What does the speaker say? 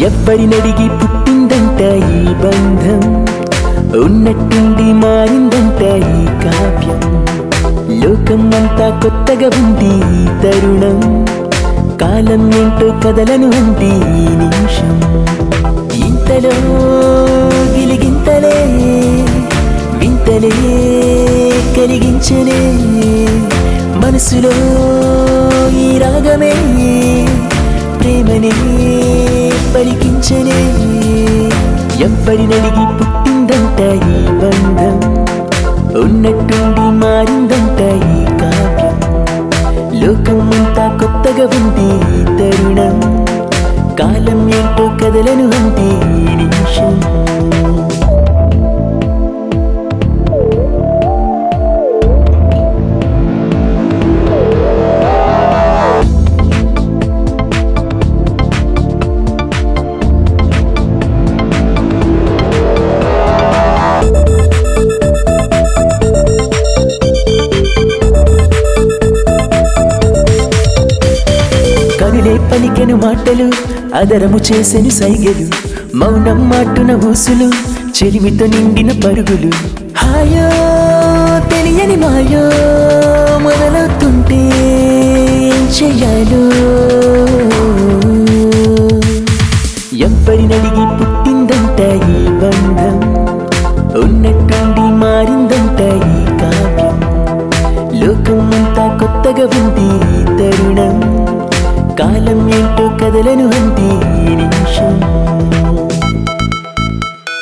ఎవ్వరినడిగి పుట్టిందంట ఈ బంధం ఉన్నట్టుండి మారిందంట ఈ కావ్యం లోకం అంతా కొత్తగా ఉంది ఈ తరుణం కాలం ఏంటో కదలను ఉంది ఈ నిమిషం ఇంతలో గిలిగింతలే వింతలే కలిగించలే మనసులో ఈ రాగమే ప్రేమనే పలికించలే ఎవ్వరినడిగి పుట్టిందంట ఈ బంధం ఉన్నట్టుండి మారిందంట ఈ కావ్యం లోకం అంతా కొత్తగా ఉంది ఈ తరుణం కాలం ఏంటో కదలను ఉంది ఈ నిమిషం కనులే పలికెను మాటలు అదరము చేసెను సైగలు మౌనం మాటున ఊసులు చెలిమితో నిండిన పరుగులు హాయో తెలియని మాయో మొదలవుతుంటే ఏం చెయ్యాలో ఎవ్వరినడిగి పుట్టిందంట ఈ బంధం ఉన్నట్టుండి మారిందంట ఈ కావ్యం లోకం అంతా కొత్తగా ఉంది ఈ తరుణం కాలం ఏంటో కదలను ఉంది ఈ నిమిషం